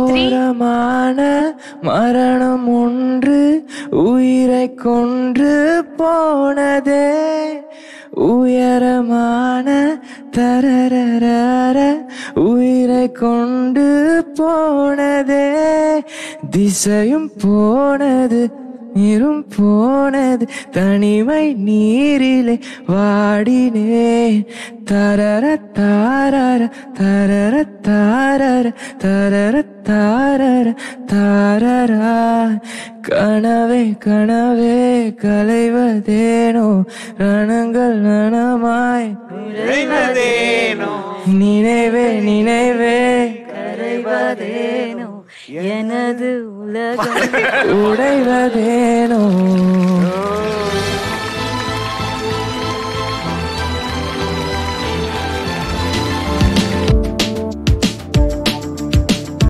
கோரமான மரணம் ஒன்று உயிரை கொன்று போனதே உயரமான தரரர உயிரை கொண்டு போனதே திசையும் போனது நீரும் போனது தனிமை நீரிலே வாடினேன் தரர தாரர தரர தாரர தரர தாரர தாரரா கனவே கனவே கலைவதேனோ ரணங்கள் நனமாய் நினைவே நினைவே கரைவதேனோ எனது உலகம் உடைவதேனோ